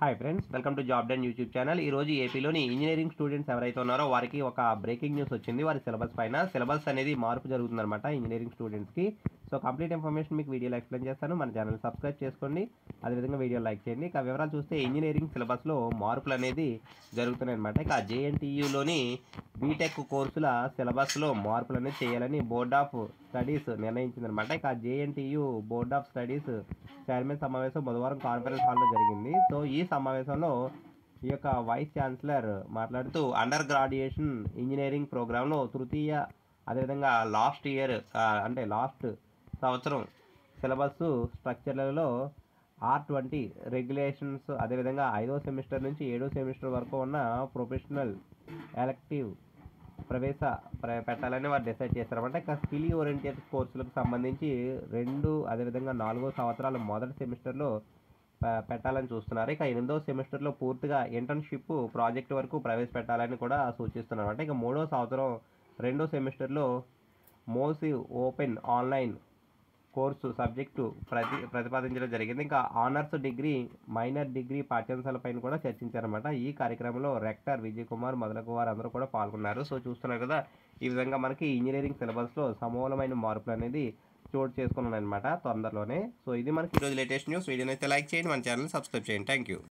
hi friends welcome to job done YouTube channel ఈ రోజు ఏపీలోని ఇంజనీరింగ్ స్టూడెంట్స్ ఎవరైతే ఉన్నారో వారికి ఒక బ్రేకింగ్ న్యూస్ వచ్చింది వారి సిలబస్ పైన సిలబస్ అనేది మార్పు జరుగుతుందన్నమాట ఇంజనీరింగ్ స్టూడెంట్స్కి సో కంప్లీట్ ఇన్ఫర్మేషన్ మీకు వీడియోలో ఎక్స్ప్లెయిన్ చేస్తాను మన ఛానల్ సబ్స్క్రైబ్ చేసుకోండి అదేవిధంగా వీడియో లైక్ చేయండి ఇక వివరాలు చూస్తే ఇంజనీరింగ్ సిలబస్లో మార్పులు అనేది జరుగుతున్నాయి అనమాట ఇక జేఎన్టీయూలోని బీటెక్ కోర్సుల సిలబస్లో మార్పులు అనేది చేయాలని బోర్డ్ ఆఫ్ స్టడీస్ నిర్ణయించిందనమాట ఇక JNTU board of studies chairman సమావేశం బుధవారం కాన్ఫరెన్స్ హాల్లో జరిగింది సో ఈ సమావేశంలో ఈ యొక్క వైస్ ఛాన్సలర్ మాట్లాడుతూ అండర్ గ్రాడ్యుయేషన్ ఇంజనీరింగ్ ప్రోగ్రాంలో తృతీయ అదేవిధంగా లాస్ట్ ఇయర్ అంటే లాస్ట్ సంవత్సరం సిలబస్ స్ట్రక్చర్లలో ఆర్ ట్వంటీ రెగ్యులేషన్స్ అదేవిధంగా ఐదో సెమిస్టర్ నుంచి ఏడో సెమిస్టర్ వరకు ఉన్న ప్రొఫెషనల్ ఎలక్టివ్ ప్రవేశ ప్ర- పెట్టాలని వారు డిసైడ్ చేశారన్నమాట ఇక స్కిల్ ఓరియంటెడ్ కోర్సులకు సంబంధించి రెండు అదేవిధంగా నాలుగో సంవత్సరాలు మొదటి సెమిస్టర్లో ప- పెట్టాలని చూస్తున్నారు ఇక ఎనిమిదో సెమిస్టర్లో పూర్తిగా ఇంటర్న్షిప్ ప్రాజెక్ట్ వరకు ప్రవేశపెట్టాలని కూడా సూచిస్తున్నారు అంటే ఇక మూడో సంవత్సరం రెండో సెమిస్టర్లో massive open online course subject ప్రతి ప్రతిపాదించడం జరిగింది ఇంకా ఆనర్స్ డిగ్రీ మైనర్ డిగ్రీ పాఠ్యాంశాలపైన కూడా చర్చించారన్నమాట ఈ కార్యక్రమంలో రెక్టర్ విజయ్ కుమార్ మొదలగు వారు అందరూ కూడా పాల్గొన్నారు సో చూస్తున్నారు కదా ఈ విధంగా మనకి ఇంజనీరింగ్ సిలబస్లో సమూలమైన మార్పులు అనేది చోటు చేసుకున్నాను అనమాట తొందరలోనే సో ఇది మనకి ఈరోజు లేటెస్ట్ న్యూస్ వీడియోని అయితే లైక్ చేయండి మన ఛానల్ సబ్స్క్రైబ్ చేయండి థ్యాంక్ యూ